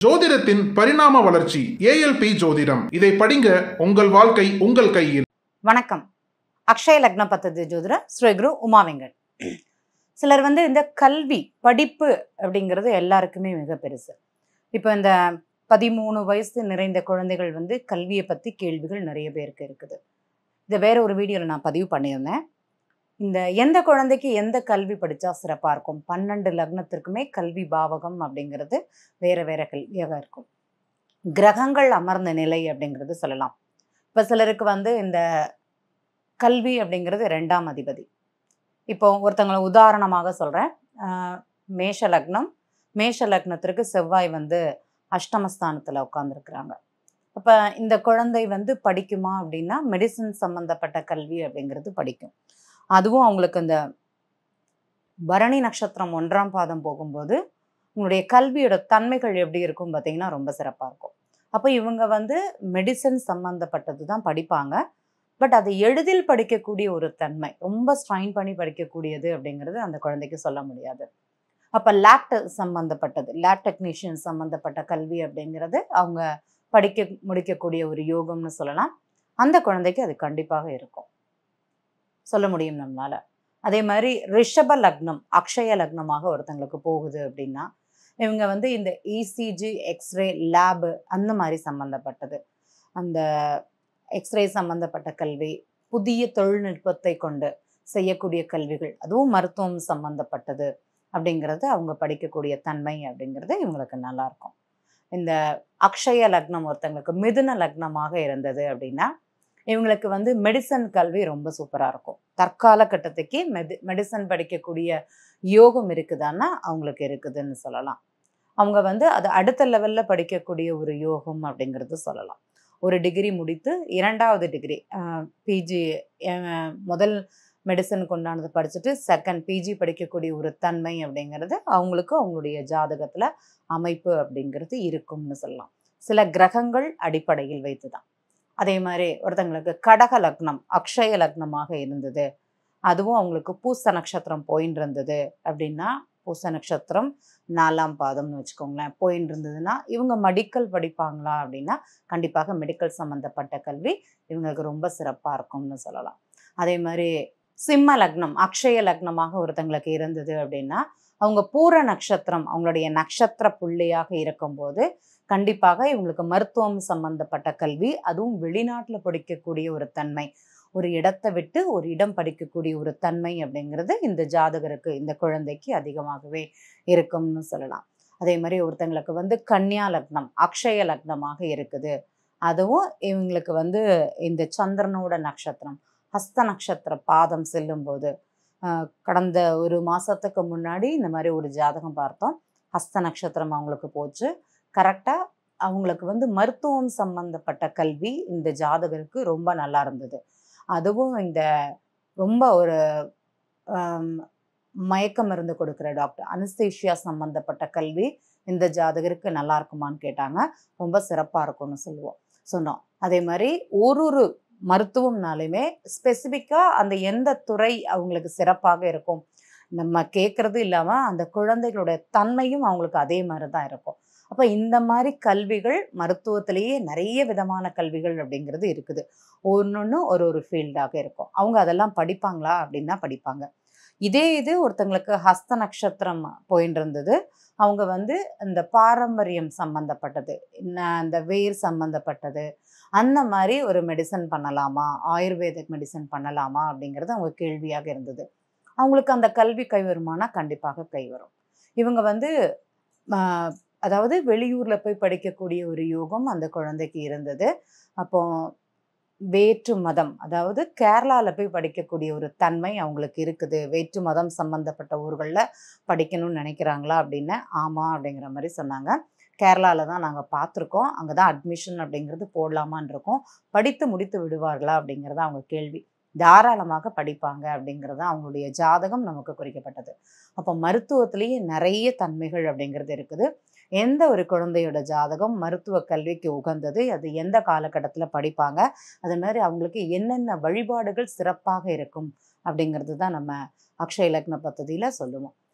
ஜோதிடத்தின் பரிணாம வளர்ச்சி ஏஎல்பி ஜோதிடம் இதை படிங்க உங்கள் வாழ்க்கை உங்கள் கையில் வணக்கம் அக்ஷய லக்ன பத்ததி ஜோதிடர் ஸ்ரீகுரு உமா வெங்கட் சிலர் வந்து இந்த கல்வி படிப்பு அப்படிங்கிறது எல்லாருக்குமே மிக பெருசு இப்போ இந்த பதிமூணு வயசு நிறைந்த குழந்தைகள் வந்து கல்வியை பற்றி கேள்விகள் நிறைய பேருக்கு இருக்குது இதை வேற ஒரு வீடியோவில் நான் பதிவு பண்ணியிருந்தேன் இந்த எந்த குழந்தைக்கு எந்த கல்வி படித்தா சிறப்பாக இருக்கும் பன்னெண்டு லக்னத்திற்குமே கல்வி பாவகம் அப்படிங்கிறது வேற வேற கல்வியாக இருக்கும் கிரகங்கள் அமர்ந்த நிலை அப்படிங்கிறது சொல்லலாம் இப்போ சிலருக்கு வந்து இந்த கல்வி அப்படிங்கிறது ரெண்டாம் அதிபதி இப்போ ஒருத்தங்களை உதாரணமாக சொல்கிறேன் மேஷ லக்னம் மேஷ லக்னத்திற்கு செவ்வாய் வந்து அஷ்டமஸ்தானத்தில் உட்காந்துருக்குறாங்க அப்போ இந்த குழந்தை வந்து படிக்குமா அப்படின்னா மெடிசன் சம்மந்தப்பட்ட கல்வி அப்படிங்கிறது படிக்கும் அதுவும் அவங்களுக்கு இந்த பரணி நட்சத்திரம் ஒன்றாம் பாதம் போகும்போது உங்களுடைய கல்வியோட தன்மைகள் எப்படி இருக்கும் பார்த்தீங்கன்னா ரொம்ப சிறப்பாக இருக்கும் அப்போ இவங்க வந்து மெடிசன் சம்மந்தப்பட்டது தான் படிப்பாங்க பட் அது எளிதில் படிக்கக்கூடிய ஒரு தன்மை ரொம்ப ஸ்ட்ரைன் பண்ணி படிக்கக்கூடியது அப்படிங்கிறது அந்த குழந்தைக்கு சொல்ல முடியாது அப்போ லேப் சம்மந்தப்பட்டது லேப் டெக்னீஷியன் சம்மந்தப்பட்ட கல்வி அப்படிங்கிறது அவங்க படிக்க முடிக்கக்கூடிய ஒரு யோகம்னு சொல்லலாம் அந்த குழந்தைக்கு அது கண்டிப்பாக இருக்கும் சொல்ல முடியும் நம்மளால அதே மாதிரி ரிஷப லக்னம் அக்ஷய லக்னமாக ஒருத்தங்களுக்கு போகுது அப்படின்னா இவங்க வந்து இந்த இசிஜி எக்ஸ்ரே லேபு அந்த மாதிரி சம்மந்தப்பட்டது அந்த எக்ஸ்ரே சம்மந்தப்பட்ட கல்வி புதிய தொழில்நுட்பத்தை கொண்டு செய்யக்கூடிய கல்விகள் அதுவும் மருத்துவம் சம்மந்தப்பட்டது அப்படிங்கிறது அவங்க படிக்கக்கூடிய தன்மை அப்படிங்கிறது இவங்களுக்கு நல்லா இருக்கும் இந்த அக்ஷய லக்னம் ஒருத்தங்களுக்கு மிதுன லக்னமாக இருந்தது அப்படின்னா இவங்களுக்கு வந்து மெடிசன் கல்வி ரொம்ப சூப்பராக இருக்கும் தற்கால கட்டத்துக்கு மெடி மெடிசன் படிக்கக்கூடிய யோகம் இருக்குதான்னா அவங்களுக்கு இருக்குதுன்னு சொல்லலாம் அவங்க வந்து அது அடுத்த லெவலில் படிக்கக்கூடிய ஒரு யோகம் அப்படிங்கிறது சொல்லலாம் ஒரு டிகிரி முடித்து இரண்டாவது டிகிரி பிஜி முதல் மெடிசன் கொண்டானது படிச்சுட்டு செகண்ட் பிஜி படிக்கக்கூடிய ஒரு தன்மை அப்படிங்கிறது அவங்களுக்கு அவங்களுடைய ஜாதகத்தில் அமைப்பு அப்படிங்கிறது இருக்கும்னு சொல்லலாம் சில கிரகங்கள் அடிப்படையில் வைத்து தான் அதே மாதிரி ஒருத்தங்களுக்கு கடக லக்னம் அக்ஷய லக்னமாக இருந்தது அதுவும் அவங்களுக்கு பூச நட்சத்திரம் போயின்னு இருந்தது அப்படின்னா பூச நட்சத்திரம் நாலாம் பாதம்னு வச்சுக்கோங்களேன் போயின்னு இருந்ததுன்னா இவங்க மெடிக்கல் படிப்பாங்களா அப்படின்னா கண்டிப்பாக மெடிக்கல் சம்மந்தப்பட்ட கல்வி இவங்களுக்கு ரொம்ப சிறப்பாக இருக்கும்னு சொல்லலாம் அதே மாதிரி சிம்ம லக்னம் அக்ஷய லக்னமாக ஒருத்தங்களுக்கு இருந்தது அப்படின்னா அவங்க பூர நட்சத்திரம் அவங்களுடைய நட்சத்திர புள்ளியாக இருக்கும்போது கண்டிப்பாக இவங்களுக்கு மருத்துவம் சம்பந்தப்பட்ட கல்வி அதுவும் வெளிநாட்டில் படிக்கக்கூடிய ஒரு தன்மை ஒரு இடத்தை விட்டு ஒரு இடம் படிக்கக்கூடிய ஒரு தன்மை அப்படிங்கிறது இந்த ஜாதகருக்கு இந்த குழந்தைக்கு அதிகமாகவே இருக்கும்னு சொல்லலாம் அதே மாதிரி ஒருத்தங்களுக்கு வந்து கன்னியா லக்னம் அக்ஷய லக்னமாக இருக்குது அதுவும் இவங்களுக்கு வந்து இந்த சந்திரனோட நட்சத்திரம் ஹஸ்த நட்சத்திர பாதம் செல்லும்போது கடந்த ஒரு மாதத்துக்கு முன்னாடி இந்த மாதிரி ஒரு ஜாதகம் பார்த்தோம் ஹஸ்த நட்சத்திரம் அவங்களுக்கு போச்சு கரெக்டாக அவங்களுக்கு வந்து மருத்துவம் சம்பந்தப்பட்ட கல்வி இந்த ஜாதகருக்கு ரொம்ப நல்லா இருந்தது அதுவும் இந்த ரொம்ப ஒரு மயக்க மருந்து கொடுக்குற டாக்டர் அனஸ்தேஷியா சம்மந்தப்பட்ட கல்வி இந்த ஜாதகருக்கு நல்லா இருக்குமான்னு கேட்டாங்க ரொம்ப சிறப்பாக இருக்கும்னு சொல்லுவோம் சொன்னோம் அதே மாதிரி ஒரு ஒரு மருத்துவம்னாலுமே ஸ்பெசிஃபிக்காக அந்த எந்த துறை அவங்களுக்கு சிறப்பாக இருக்கும் நம்ம கேட்குறது இல்லாமல் அந்த குழந்தைகளுடைய தன்மையும் அவங்களுக்கு அதே மாதிரி தான் இருக்கும் அப்போ இந்த மாதிரி கல்விகள் மருத்துவத்திலேயே நிறைய விதமான கல்விகள் அப்படிங்கிறது இருக்குது ஒன்று ஒரு ஒரு ஃபீல்டாக இருக்கும் அவங்க அதெல்லாம் படிப்பாங்களா அப்படின்னா படிப்பாங்க இதே இது ஒருத்தங்களுக்கு ஹஸ்த நட்சத்திரம் போயின்னு இருந்தது அவங்க வந்து இந்த பாரம்பரியம் சம்மந்தப்பட்டது இந்த வேர் சம்மந்தப்பட்டது அந்த மாதிரி ஒரு மெடிசன் பண்ணலாமா ஆயுர்வேதிக் மெடிசன் பண்ணலாமா அப்படிங்கிறது அவங்க கேள்வியாக இருந்தது அவங்களுக்கு அந்த கல்வி கை வருமானா கண்டிப்பாக கை வரும் இவங்க வந்து அதாவது வெளியூரில் போய் படிக்கக்கூடிய ஒரு யோகம் அந்த குழந்தைக்கு இருந்தது அப்போ வேற்று மதம் அதாவது கேரளாவில் போய் படிக்கக்கூடிய ஒரு தன்மை அவங்களுக்கு இருக்குது வேற்று மதம் சம்மந்தப்பட்ட ஊர்களில் படிக்கணும்னு நினைக்கிறாங்களா அப்படின்னு ஆமாம் அப்படிங்கிற மாதிரி சொன்னாங்க கேரளாவில் தான் நாங்கள் பார்த்துருக்கோம் அங்கே தான் அட்மிஷன் அப்படிங்கிறது போடலாமான் இருக்கோம் படித்து முடித்து விடுவார்களா அப்படிங்கிறது அவங்க கேள்வி தாராளமாக படிப்பாங்க அப்படிங்கிறது அவங்களுடைய ஜாதகம் நமக்கு குறிக்கப்பட்டது அப்போ மருத்துவத்திலேயே நிறைய தன்மைகள் அப்படிங்கிறது இருக்குது எந்த ஒரு குழந்தையோட ஜாதகம் மருத்துவ கல்விக்கு உகந்தது அது எந்த காலகட்டத்தில் படிப்பாங்க அது மாதிரி அவங்களுக்கு என்னென்ன வழிபாடுகள் சிறப்பாக இருக்கும் அப்படிங்கிறது தான் நம்ம அக்ஷய லக்ன பദ്ധதியில் சொல்லுவோம்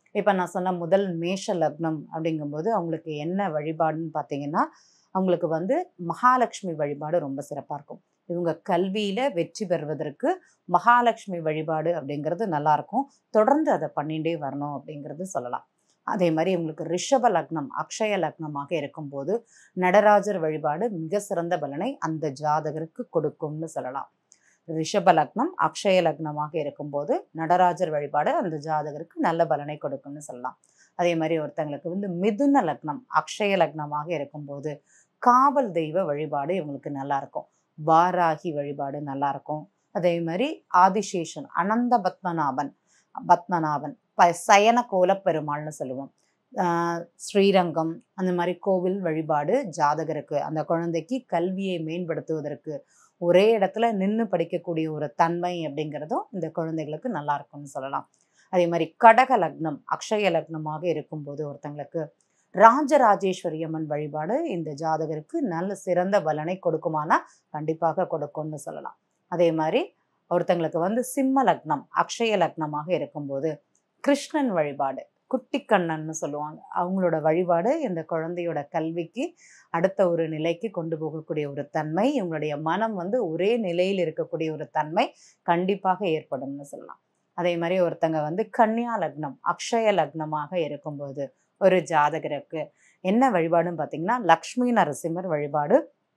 இப்போ நான் சொன்ன முதல் மேஷ லக்னம் அப்படிங்கும்போது அவங்களுக்கு என்ன வழிபாடுன்னு பார்த்தீங்கன்னா அவங்களுக்கு வந்து மகாலட்சுமி வழிபாடு ரொம்ப சிறப்பாக இருக்கும் இவங்க கல்வியில் வெற்றி பெறுவதற்கு மகாலட்சுமி வழிபாடு அப்படிங்கிறது நல்லா இருக்கும் தொடர்ந்து அதை பண்ணிகிட்டே வரணும் அப்படிங்கிறது சொல்லலாம் அதே மாதிரி இவங்களுக்கு ரிஷப லக்னம் அக்ஷய லக்னமாக இருக்கும்போது நடராஜர் வழிபாடு மிக சிறந்த பலனை அந்த ஜாதகருக்கு கொடுக்கும்னு சொல்லலாம் ரிஷப லக்னம் அக்ஷய லக்னமாக இருக்கும்போது நடராஜர் வழிபாடு அந்த ஜாதகருக்கு நல்ல பலனை கொடுக்கும்னு சொல்லலாம் அதே மாதிரி ஒருத்தங்களுக்கு வந்து மிதுன லக்னம் அக்ஷய லக்னமாக இருக்கும்போது காவல் தெய்வ வழிபாடு இவங்களுக்கு நல்லா இருக்கும் வாராகி வழிபாடு நல்லா இருக்கும் அதே மாதிரி ஆதிசேஷன் அனந்த பத்மநாபன் பத்மநாபன் ப சயன கோலப்பெருமாள்னு சொல்லுவோம் ஆஹ் ஸ்ரீரங்கம் அந்த மாதிரி கோவில் வழிபாடு ஜாதகருக்கு அந்த குழந்தைக்கு கல்வியை மேம்படுத்துவதற்கு ஒரே இடத்துல நின்று படிக்கக்கூடிய ஒரு தன்மை அப்படிங்கிறதும் இந்த குழந்தைகளுக்கு நல்லா இருக்கும்னு சொல்லலாம் அதே மாதிரி கடக லக்னம் அக்ஷய லக்னமாக இருக்கும்போது ஒருத்தங்களுக்கு ராஜராஜேஸ்வரி அம்மன் வழிபாடு இந்த ஜாதகருக்கு நல்ல சிறந்த பலனை கொடுக்குமானா கண்டிப்பாக கொடுக்கும்னு சொல்லலாம் அதே மாதிரி ஒருத்தங்களுக்கு வந்து சிம்ம லக்னம் அக்ஷய லக்னமாக இருக்கும்போது கிருஷ்ணன் வழிபாடு குட்டிக்கண்ணன்னு சொல்லுவாங்க அவங்களோட வழிபாடு இந்த குழந்தையோட கல்விக்கு அடுத்த ஒரு நிலைக்கு கொண்டு போகக்கூடிய ஒரு தன்மை இவங்களுடைய மனம் வந்து ஒரே நிலையில் இருக்கக்கூடிய ஒரு தன்மை கண்டிப்பாக ஏற்படும்னு சொல்லலாம் அதே மாதிரி ஒருத்தங்க வந்து கன்னியா லக்னம் அக்ஷய லக்னமாக இருக்கும்போது ஒரு ஜாதகருக்கு என்ன வழிபாடுன்னு பார்த்தீங்கன்னா லக்ஷ்மி நரசிம்மர் வழிபாடு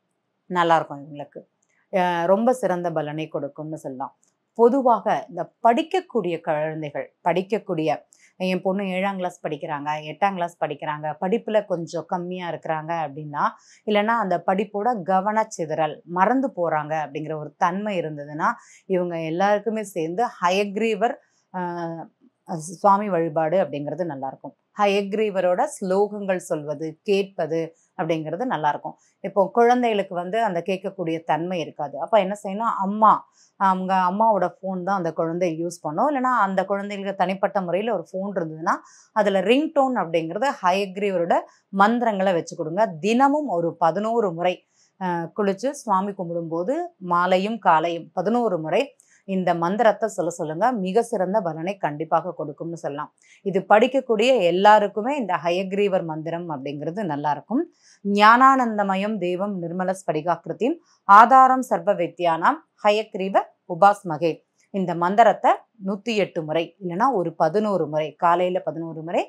நல்லா இருக்கும் இவங்களுக்கு அஹ் ரொம்ப சிறந்த பலனை கொடுக்கும்னு சொல்லலாம் பொதுவாக இந்த படிக்கக்கூடிய குழந்தைகள் படிக்கக்கூடிய என் பொண்ணு ஏழாம் கிளாஸ் படிக்கிறாங்க எட்டாம் கிளாஸ் படிக்கிறாங்க படிப்பில் கொஞ்சம் கம்மியாக இருக்கிறாங்க அப்படின்னா இல்லைன்னா அந்த படிப்போட கவனச்சிதறல் மறந்து போகிறாங்க அப்படிங்கிற ஒரு தன்மை இருந்ததுன்னா இவங்க எல்லாருக்குமே சேர்ந்து ஹயக்ரீவர் ஆஹ், சுவாமி வழிபாடு அப்படிங்கிறது நல்லாயிருக்கும் ஹயக்ரீவரோட ஸ்லோகங்கள் சொல்வது கேட்பது அப்படிங்கிறது நல்லாயிருக்கும் இப்போ குழந்தைகளுக்கு வந்து அந்த கேட்கக்கூடிய தன்மை இருக்காது அப்போ என்ன செய்யணும் அம்மா அவங்க அம்மாவோட ஃபோன் தான் அந்த குழந்தை யூஸ் பண்ணும் இல்லைன்னா அந்த குழந்தைகளுக்கு தனிப்பட்ட முறையில் ஒரு ஃபோன் இருந்ததுன்னா அதில் ரிங்டோன் அப்படிங்கிறது ஹயக்ரீவரோட மந்திரங்களை வச்சு கொடுங்க தினமும் ஒரு பதினோரு முறை அஹ், குளிச்சு சுவாமி கும்பிடும்போது மாலையும் காலையும் பதினோரு முறை இந்த மந்திரத்தை சொல்ல சொல்லுங்க மிக சிறந்த பலனை கண்டிப்பாக கொடுக்கும்னு சொல்லலாம் இது படிக்கக்கூடிய எல்லாருக்குமே இந்த ஹயக்ரீவர் மந்திரம் அப்படிங்கிறது நல்லா இருக்கும் ஞானானந்தமயம் தேவம் நிர்மல ஸ்படிகாக்கிருத்தின் ஆதாரம் சர்வ வித்யானாம் ஹயக்ரீவ உபாஸ்மகே இந்த மந்திரத்தை நூற்றி எட்டு முறை இல்லைன்னா ஒரு பதினோரு முறை காலையில் பதினோரு முறை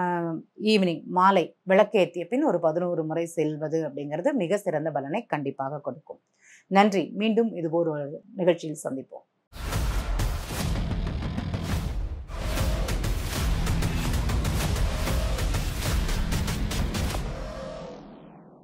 ஈவினிங் மாலை விளக்கேற்றிய பின் ஒரு பதினோரு முறை செல்வது அப்படிங்கிறது மிக சிறந்த பலனை கண்டிப்பாக கொடுக்கும் நன்றி மீண்டும் இதுபோல் ஒரு நிகழ்ச்சியில் சந்திப்போம்